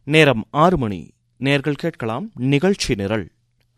நேரம் ஆறு மணி நேர்கள் கேட்கலாம் நிகழ்ச்சி நிரல்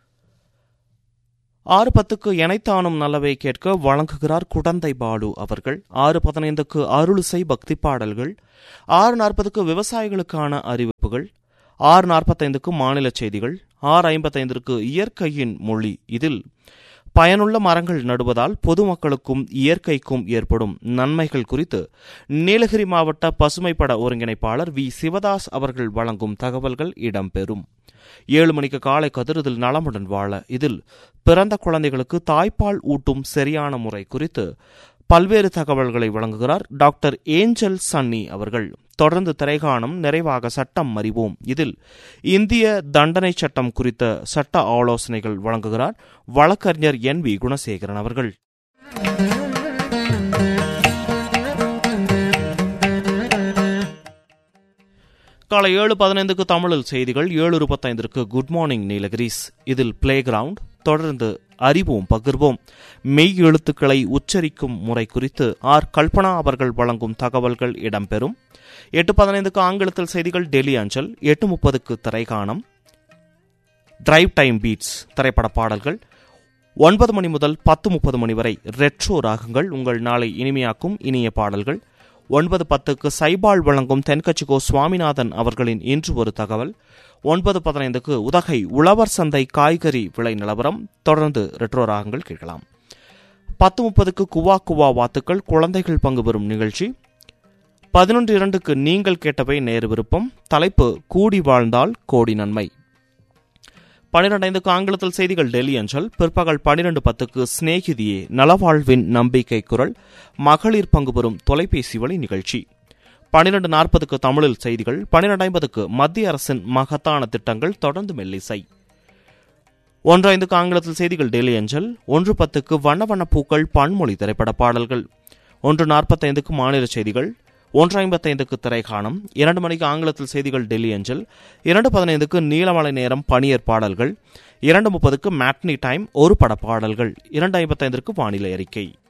ஆறு பத்துக்கு எனைத்தானும் நல்லவை கேட்க வழங்குகிறார் குடந்தை பாலு அவர்கள் ஆறு பதினைந்துக்கு அருளிசை பக்தி பாடல்கள் ஆறு நாற்பதுக்கு விவசாயிகளுக்கான அறிவிப்புகள் ஆறு நாற்பத்தைந்துக்கு மாநில செய்திகள் ஆறு ஐம்பத்தைந்திற்கு இயற்கையின் மொழி இதில் பயனுள்ள மரங்கள் நடுவதால் பொதுமக்களுக்கும் இயற்கைக்கும் ஏற்படும் நன்மைகள் குறித்து நீலகிரி மாவட்ட பசுமைப்பட ஒருங்கிணைப்பாளர் வி சிவதாஸ் அவர்கள் வழங்கும் தகவல்கள் இடம்பெறும் ஏழு மணிக்கு காலை கதிரில் நலமுடன் வாழ இதில் பிறந்த குழந்தைகளுக்கு தாய்ப்பால் ஊட்டும் சரியான முறை குறித்து பல்வேறு தகவல்களை வழங்குகிறார் டாக்டர் ஏஞ்சல் சன்னி அவர்கள் தொடர்ந்து திரைகாணம் நிறைவாக சட்டம் அறிவோம் இதில் இந்திய தண்டனை சட்டம் குறித்த சட்ட ஆலோசனைகள் வழங்குகிறார் வழக்கறிஞர் என் வி குணசேகரன் அவர்கள் காலை ஏழு பதினைந்துக்கு தமிழில் செய்திகள் ஏழு இருபத்தைந்திற்கு குட் மார்னிங் நீலகிரிஸ் இதில் பிளே கிரவுண்ட் தொடர்ந்து அறிவோம் பகிர்வோம் மெய் எழுத்துக்களை உச்சரிக்கும் முறை குறித்து ஆர் கல்பனா அவர்கள் வழங்கும் தகவல்கள் இடம்பெறும் எட்டு பதினைந்துக்கு ஆங்கிலத்தில் செய்திகள் டெல்லி அஞ்சல் எட்டு முப்பதுக்கு திரைகாணம் டிரைவ் டைம் பீட்ஸ் திரைப்பட பாடல்கள் ஒன்பது மணி முதல் பத்து முப்பது மணி வரை ரெட்ரோ ராகங்கள் உங்கள் நாளை இனிமையாக்கும் இனிய பாடல்கள் ஒன்பது பத்துக்கு சைபால் வழங்கும் தென்கட்சிகோ சுவாமிநாதன் அவர்களின் இன்று ஒரு தகவல் ஒன்பது பதினைந்துக்கு உதகை உழவர் சந்தை காய்கறி விலை நிலவரம் தொடர்ந்து ரெட்ரோ ராகங்கள் கேட்கலாம் பத்து முப்பதுக்கு குவா குவா வாத்துக்கள் குழந்தைகள் பங்கு பெறும் நிகழ்ச்சி பதினொன்று இரண்டுக்கு நீங்கள் கேட்டவை நேரு விருப்பம் தலைப்பு கூடி வாழ்ந்தால் கோடி நன்மை பனிரெண்டு ஐந்துக்கு ஆங்கிலத்தில் செய்திகள் டெல்லி அஞ்சல் பிற்பகல் பனிரெண்டு பத்துக்கு சிநேகிதியே நலவாழ்வின் நம்பிக்கை குரல் மகளிர் பங்கு பெறும் தொலைபேசி வழி நிகழ்ச்சி பனிரெண்டு நாற்பதுக்கு தமிழில் செய்திகள் பனிரெண்டு ஐம்பதுக்கு மத்திய அரசின் மகத்தான திட்டங்கள் தொடர்ந்து மெல்லிசை ஒன்று ஐந்துக்கு ஆங்கிலத்தில் செய்திகள் டெல்லி அஞ்சல் ஒன்று பத்துக்கு வண்ண வண்ண பூக்கள் பன்மொழி திரைப்பட பாடல்கள் ஒன்று நாற்பத்தைந்துக்கு மாநில செய்திகள் ஒன்று ஐம்பத்தைந்துக்கு திரைக்காணம் இரண்டு மணிக்கு ஆங்கிலத்தில் செய்திகள் டெல்லி அஞ்சல் இரண்டு பதினைந்துக்கு நீலமலை நேரம் பணியர் பாடல்கள் இரண்டு முப்பதுக்கு மேட்னி டைம் ஒரு பட பாடல்கள் இரண்டு ஐம்பத்தைந்திற்கு வானிலை அறிக்கை